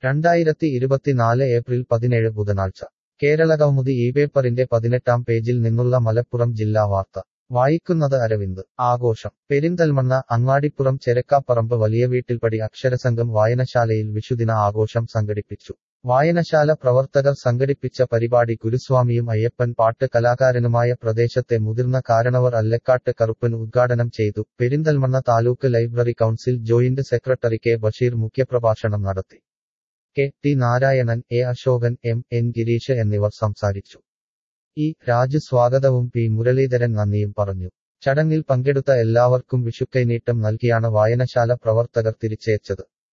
രണ്ടായിരത്തി ഇരുപത്തിനാല് ഏപ്രിൽ പതിനേഴ് ബുധനാഴ്ച കേരളകൗമുദി ഈ പേപ്പറിന്റെ പതിനെട്ടാം പേജിൽ നിന്നുള്ള മലപ്പുറം ജില്ലാ വാർത്ത വായിക്കുന്നത് അരവിന്ദ് ആഘോഷം പെരിന്തൽമണ്ണ അങ്ങാടിപ്പുറം ചെരക്കാപ്പറമ്പ് വലിയ വീട്ടിൽപ്പടി അക്ഷരസംഘം വായനശാലയിൽ വിഷുദിന ആഘോഷം സംഘടിപ്പിച്ചു വായനശാല പ്രവർത്തകർ സംഘടിപ്പിച്ച പരിപാടി ഗുരുസ്വാമിയും അയ്യപ്പൻ പാട്ട് കലാകാരനുമായ പ്രദേശത്തെ മുതിർന്ന കാരണവർ അല്ലക്കാട്ട് കറുപ്പൻ ഉദ്ഘാടനം ചെയ്തു Perinthalmanna taluk library council joint secretary K Basheer മുഖ്യപ്രഭാഷണം നടത്തി K T Narayanan A Ashokan M N Gireesh എന്നിവർ സംസാരിച്ചു ഇ രാജു സ്വാഗതവും പി മുരളീധരൻ നന്ദിയും പറഞ്ഞു ചടങ്ങിൽ പങ്കെടുത്ത എല്ലാവർക്കും വിഷുക്കൈനീട്ടം നൽകിയാണ് വായനശാല പ്രവർത്തകർ തിരിച്ചയച്ചത്